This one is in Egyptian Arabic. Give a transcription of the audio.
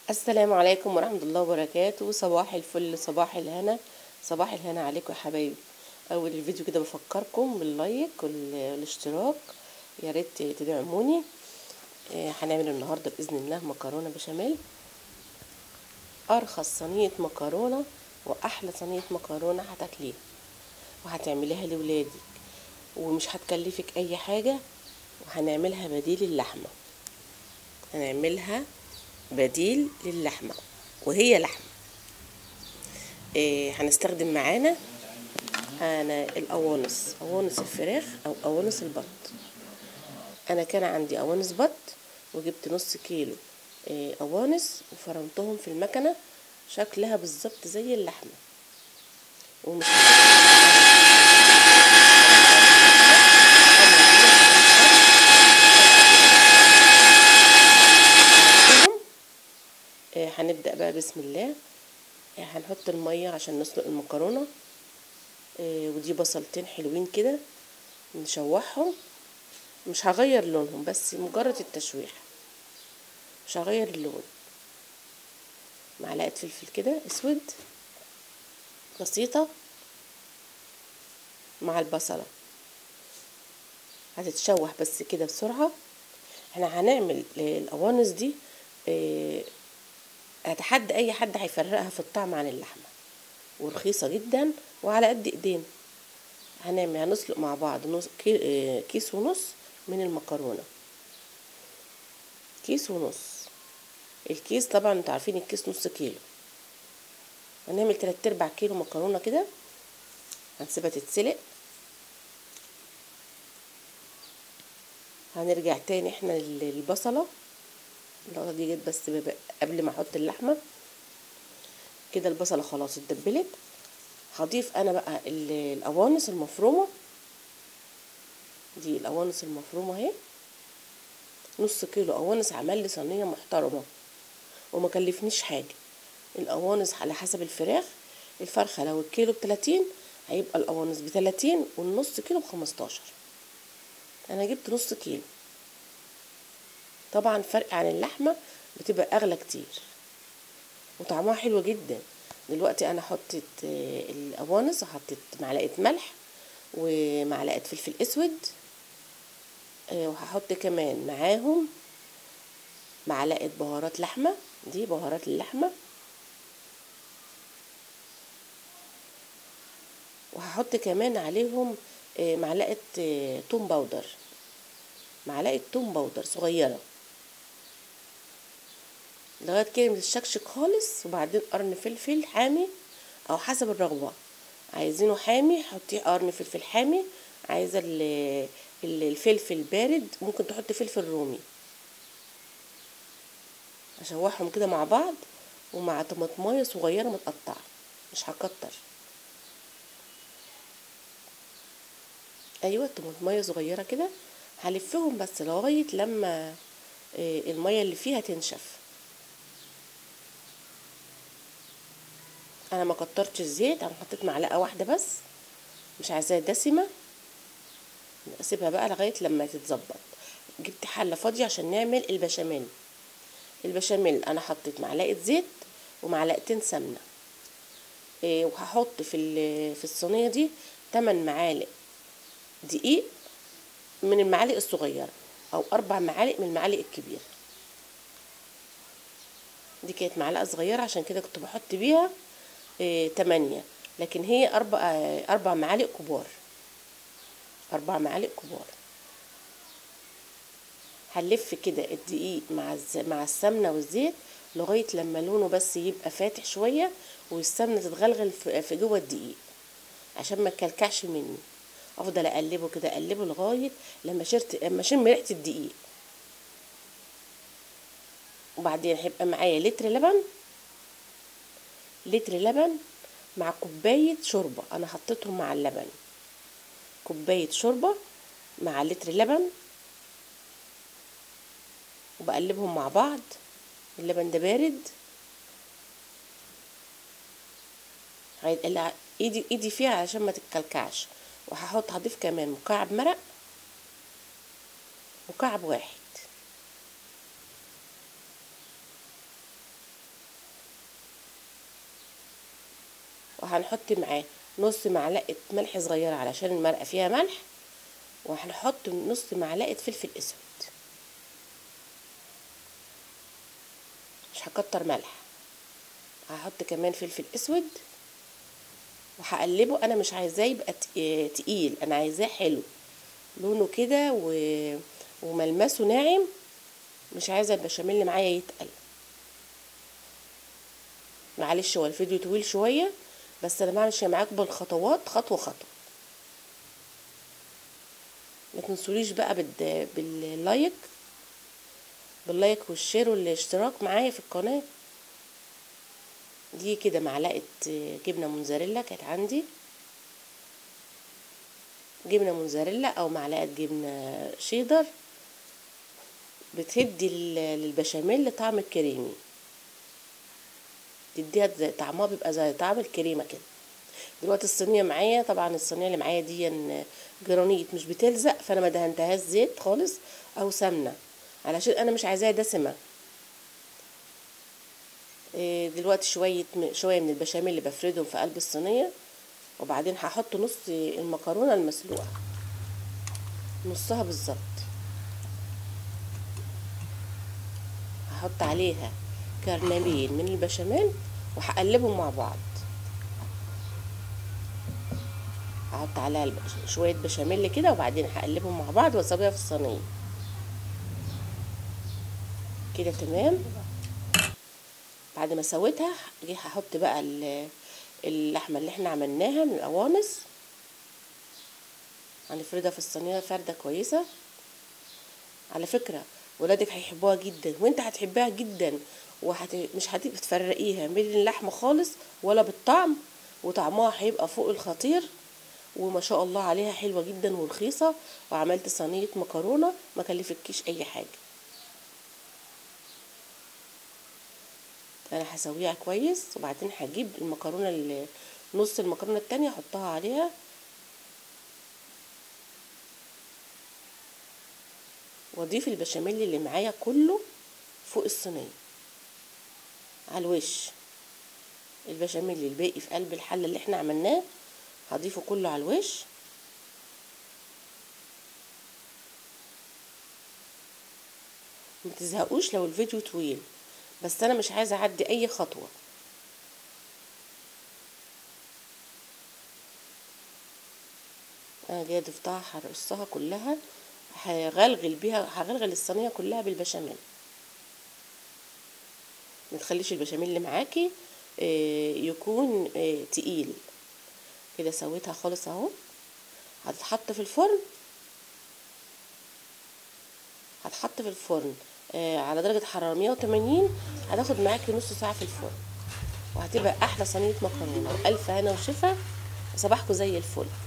السلام عليكم ورحمة الله وبركاته صباح الفل صباح الهنا صباح الهنا عليكم يا حبايبي اول الفيديو كده بفكركم باللايك والاشتراك يا ريت تدعموني آه، هنعمل النهارده باذن الله مكرونه بشاميل ارخص صينيه مكرونه واحلى صينيه مكرونه هتاكليها وهتعمليها لولادك ومش هتكلفك اي حاجه وهنعملها بديل اللحمه هنعملها بديل للحمة وهي لحمة إيه هنستخدم معانا أنا القوانص قوانص الفراخ أو قوانص البط أنا كان عندي قوانص بط وجبت نص كيلو إيه قوانص وفرمتهم في المكنة شكلها بالظبط زي اللحمة ومش آه، هنبدأ بقى بسم الله آه، هنحط المية عشان نسلق المكرونة آه، ودي بصلتين حلوين كده نشوحهم مش هغير لونهم بس مجرد التشويح مش هغير اللون معلقة فلفل كده اسود بسيطة مع البصلة هتتشوح بس كده بسرعة احنا هنعمل القوانص دي اه اتحدى اي حد هيفرقها في الطعم عن اللحمه ورخيصه جدا وعلى قد ايدينا هنعمل هنسلق مع بعض نص كي كيس ونص من المكرونه كيس ونص الكيس طبعا انتوا عارفين الكيس نص كيلو هنعمل تلات ارباع كيلو مكرونه كده هنسيبها تتسلق هنرجع تاني احنا للبصله اللقطه دي جت بس قبل ما احط اللحمه كده البصله خلاص اتدبلت هضيف انا بقى القوانص المفرومه دي القوانص المفرومه اهي نص كيلو قوانص عمل لي صينيه محترمه وما كلفنيش حاجه القوانص على حسب الفراخ الفرخه لو الكيلو بتلاتين هيبقى القوانص بتلاتين والنص كيلو بخمستاشر انا جبت نص كيلو طبعا فرق عن اللحمه بتبقى اغلى كتير وطعمها حلو جدا دلوقتي انا حطيت القوانص وحطيت معلقه ملح ومعلقه فلفل اسود وهحط كمان معاهم معلقه بهارات لحمه دي بهارات اللحمه وهحط كمان عليهم معلقه توم باودر معلقه توم باودر صغيره لغايه كده متشكشك خالص وبعدين قرن فلفل حامي او حسب الرغبه عايزينه حامي حطيه قرن فلفل حامي عايزه الفلفل بارد ممكن تحط فلفل رومي اشوحهم كده مع بعض ومع طماطمايه صغيره متقطعه مش هكتر ايوه طماطمايه صغيره كده هلفهم بس لغايه لما الميه اللي فيها تنشف انا ما كترتش الزيت انا حطيت معلقه واحده بس مش عايزاها دسمه اسيبها بقى لغايه لما تتظبط جبت حله فاضيه عشان نعمل البشاميل البشاميل انا حطيت معلقه زيت ومعلقتين سمنه إيه وهحط في في الصينيه دي 8 معالق دقيق من المعالق الصغيره او اربع معالق من المعالق الكبيره دي كانت معلقه صغيره عشان كده كنت بحط بيها إيه تمانية لكن هي اربع اربع معالق كبار اربع معالق كبار هنلف كده الدقيق مع مع السمنه والزيت لغايه لما لونه بس يبقى فاتح شويه والسمنه تتغلغل في جوه الدقيق عشان ما يكلكعش مني افضل اقلبه كده اقلبه لغايه لما شرت لما اشم ريحه الدقيق وبعدين هيبقى معايا لتر لبن لتر لبن مع كوبايه شوربه انا حطيتهم مع اللبن كوبايه شوربه مع لتر لبن وبقلبهم مع بعض اللبن ده بارد ايدي ايدي فيها عشان ما تتكلكعش وهحط هضيف كمان مكعب مرق مكعب واحد وهنحط معاه نص معلقه ملح صغيره علشان المرقه فيها ملح وهنحط نص معلقه فلفل اسود مش هكتر ملح هحط كمان فلفل اسود وهقلبه انا مش عايزاه يبقى تقيل انا عايزاه حلو لونه كده و... وملمسه ناعم مش عايزه البشاميل اللي معايا يتقل معلش هو الفيديو طويل شويه بس انا بعمل معاكم بالخطوات خطوه خطوه ما تنسوليش بقى بال... باللايك باللايك والشير والاشتراك معايا في القناه دي كده معلقه جبنه موزاريلا كانت عندي جبنه موزاريلا او معلقه جبنه شيدر بتدي للبشاميل طعم كريمي تديها زي طعمها بيبقى زي طعم الكريمه كده دلوقتي الصينيه معايا طبعا الصينيه اللي معايا دي جرانيت مش بتلزق فانا ما دهنتهاش زيت خالص او سمنه علشان انا مش عايزاها دسمه دلوقتي شويه شويه من البشاميل اللي بفردهم في قلب الصينيه وبعدين هحط نص المكرونه المسلوقه نصها بالظبط هحط عليها كرنمين من البشاميل وهقلبهم مع بعض هحط عليها شويه بشاميل كده وبعدين هقلبهم مع بعض واسويها في الصينيه كده تمام بعد ما سويتها جه هحط بقى اللحمه اللي احنا عملناها من القوانص هنفردها في الصينيه فرده كويسه على فكره ولادك هيحبوها جدا وانت هتحبها جدا وحت... مش هتبقى تفرقيها من اللحمه خالص ولا بالطعم وطعمها هيبقى فوق الخطير وما شاء الله عليها حلوه جدا ورخيصه وعملت صينيه مكرونه ما كلفتكيش اي حاجه انا هسويها كويس وبعدين هجيب المكرونه اللي نص المكرونه التانية احطها عليها واضيف البشاميل اللي معايا كله فوق الصينيه على الوش البشاميل الباقي في قلب الحله اللي احنا عملناه هضيفه كله على الوش متزهقوش لو الفيديو طويل بس انا مش عايزه اعدي اي خطوه انا جايه ضفتها هرصها كلها هغلغل بيها هغلغل الصينيه كلها بالبشاميل ما تخليش البشاميل اللي معاكي يكون تقيل كده سويتها خالص اهو هتتحط في الفرن هتحط في الفرن آه على درجة حرارة 180 هتاخد معاكي نص ساعة في الفرن وهتبقى أحلى صينية مكرونة وألف هنا وشفا وصباحكم زي الفل